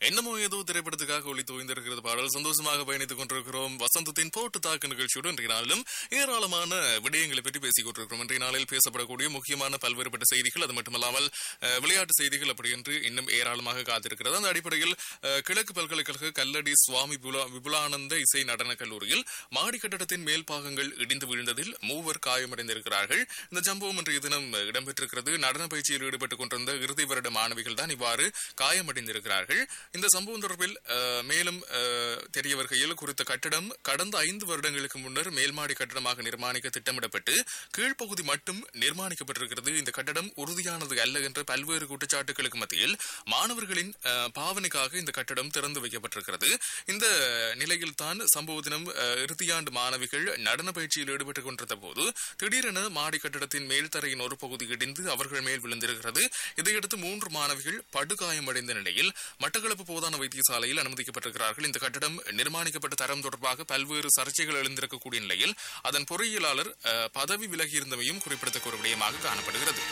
என்னமோ ஏதோ திரைப்படத்துக்காக ஒளி தோய்ந்திருக்கிறது பாடல் சந்தோஷமாக பயணித்துக் கொண்டிருக்கிறோம் வசந்தத்தின் போட்டு தாக்கு நிகழ்ச்சியோடு இன்றைய நாளிலும் ஏராளமான விடயங்களை பற்றி பேசிக் கொண்டிருக்கிறோம் இன்றைய நாளில் பேசப்படக்கூடிய முக்கியமான பல்வேறுபட்ட செய்திகள் அது மட்டுமல்லாமல் அஹ், விளையாட்டு செய்திகள் அப்படி என்று இன்னும் ஏராளமாக காத்திருக்கிறது அந்த அடிப்படையில் அஹ், கிழக்கு பல்கலைக்கழக கல்லடி சுவாமி விபுலா- விபுலானந்த இசை நடன கல்லூரியில் மாடி கட்டடத்தின் மேல் பாகங்கள் இடிந்து விழுந்ததில் மூவர் காயமடைந்திருக்கிறார்கள் இந்த சம்பவம் இன்றைய தினம் இடம்பெற்றிருக்கிறது நடன பயிற்சியில் ஈடுபட்டுக் கொண்டிருந்த இறுதி வருட மாணவிகள் தான் இவ்வாறு காயமடைந்திருக்கிறார்கள் இந்த சம்பவம் தொடர்பில் அஹ், மேலும் அஹ், தெரிய வருகையில் குறித்த கட்டடம் கடந்த ஐந்து வருடங்களுக்கு முன்னர் மேல்மாடி கட்டடமாக நிர்மாணிக்க திட்டமிடப்பட்டு கீழ்ப்பகுதி மட்டும் நிர்மாணிக்கப்பட்டிருக்கிறது இந்த கட்டடம் உறுதியானது அல்ல என்ற பல்வேறு குற்றச்சாட்டுகளுக்கு மத்தியில் மாணவர்களின் அஹ், பாவனைக்காக இந்த கட்டடம் திறந்து வைக்கப்பட்டிருக்கிறது இந்த நிலையில் தான் சம்பவ தினம் அஹ், இறுதியாண்டு மாணவிகள் நடன பயிற்சியில் ஈடுபட்டுக் கொண்டிருந்த போது திடீரென மாடி கட்டடத்தின் மேல்தரையின் ஒரு பகுதி இடிந்து அவர்கள் மேல் விழுந்திருக்கிறது இதையடுத்து மூன்று மாணவிகள் படுகாயமடைந்த நிலையில் மட்டக்களப்பு போதான வைத்தியசாலையில் அனுமதிக்கப்பட்டிருக்கிறார்கள் இந்த கட்டடம் நிர்மாணிக்கப்பட்ட தரம் தொடர்பாக பல்வேறு சர்ச்சைகள் எழுந்திருக்கக்கூடிய நிலையில் அதன் பொறியியலாளர் அஹ், பதவி விலகியிருந்தமையும் குறிப்பிடத்தக்க ஒரு விடயமாக காணப்படுகிறது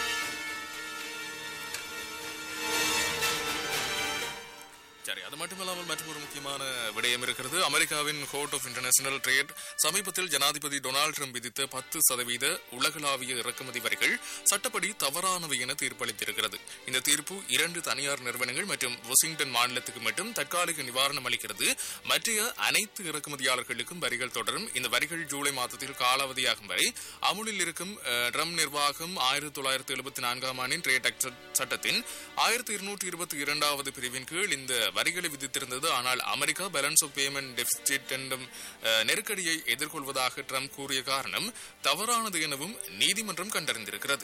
சரி அது மட்டுமல்லாமல் மற்றொரு முக்கியமான விடயம் இருக்கிறது அமெரிக்காவின் கோர்ட் ஆஃப் இன்டர்நேஷனல் ட்ரேட் சமீபத்தில் ஜனாதிபதி டொனால்டு ட்ரம்ப் விதித்த பத்து சதவீத உலகளாவிய இறக்குமதி வரிகள் சட்டப்படி தவறானவை என தீர்ப்பளித்திருக்கிறது இந்த தீர்ப்பு இரண்டு தனியார் நிறுவனங்கள் மற்றும் வாஷிங்டன் மாநிலத்துக்கு மட்டும் தற்காலிக நிவாரணம் அளிக்கிறது மற்ற அனைத்து இறக்குமதியாளர்களுக்கும் வரிகள் தொடரும் இந்த வரிகள் ஜூலை மாதத்தில் காலாவதியாகும் வரை அமுலில் இருக்கும் அஹ், ட்ரம்ப் நிர்வாகம் ஆயிரத்தி தொள்ளாயிரத்தி எழுபத்தி நான்காம் ஆண்டின் ட்ரேட் ஆக்ட் சட்டத்தின் ஆயிரத்தி இருநூற்றி இருபத்தி இரண்டாவது பிரிவின் கீழ் இந்த வரிகளை விதித்திருந்தது ஆனால் அமெரிக்கா பேலன்ஸ் ஆஃப் பேமெண்ட் டெபிசிட் என்னும் அஹ், நெருக்கடியை எதிர்கொள்வதாக ட்ரம்ப் கூறிய காரணம் தவறானது எனவும் நீதிமன்றம் கண்டறிந்திருக்கிறது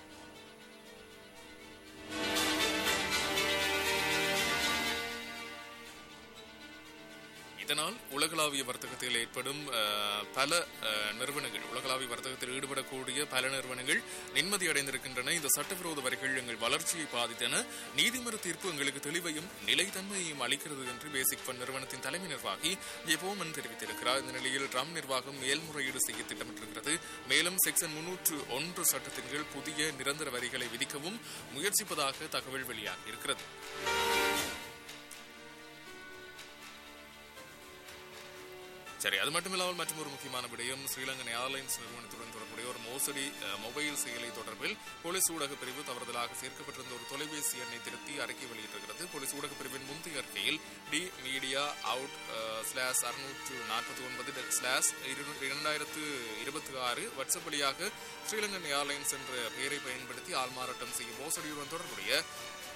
இதனால் உலகளாவிய வர்த்தகத்தில் ஏற்படும் அஹ், பல அஹ், நிறுவனங்கள் உலகளாவிய வர்த்தகத்தில் ஈடுபடக்கூடிய பல நிறுவனங்கள் நிம்மதி அடைந்திருக்கின்றன இந்த சட்டவிரோத வரிகள் எங்கள் வளர்ச்சியை பாதித்தன நீதிமன்ற தீர்ப்பு எங்களுக்கு தெளிவையும் நிலைத்தன்மையையும் அளிக்கிறது என்று பேசிக் ஃபண்ட் நிறுவனத்தின் தலைமை நிர்வாகி ஜெபோமன் தெரிவித்திருக்கிறார் இந்த நிலையில் ட்ரம்ப் நிர்வாகம் மேல்முறையீடு செய்ய திட்டமிட்டிருக்கிறது மேலும் செக்ஷன் முன்னூற்று ஒன்று சட்டத்தின் கீழ் புதிய நிரந்தர வரிகளை விதிக்கவும் முயற்சிப்பதாக தகவல் வெளியாகியிருக்கிறது சரி அது மட்டுமில்லாமல் மற்றும் ஒரு முக்கியமான விடயம் ஸ்ரீலங்கன் ஏர்லைன்ஸ் நிறுவனத்துடன் தொடர்புடைய ஒரு மோசடி அஹ், மொபைல் செயலை தொடர்பில் போலீஸ் ஊடக பிரிவு தவறுதலாக சேர்க்கப்பட்டிருந்த ஒரு தொலைபேசி எண்ணை திருத்தி அறிக்கை வெளியிட்டிருக்கிறது போலீஸ் ஊடக பிரிவின் முந்தைய அறிக்கையில் டி மீடியா அவுட் ஸ்லாஷ் அறுநூற்று நாற்பத்தி ஒன்பது ஸ்லாஷ் இரண்டாயிரத்து இருபத்தி ஆறு வாட்ஸ்அப் வழியாக ஸ்ரீலங்கன் ஏர்லைன்ஸ் என்ற பெயரை பயன்படுத்தி ஆள்மாறாட்டம் செய்யும் மோசடியுடன் தொடர்புடைய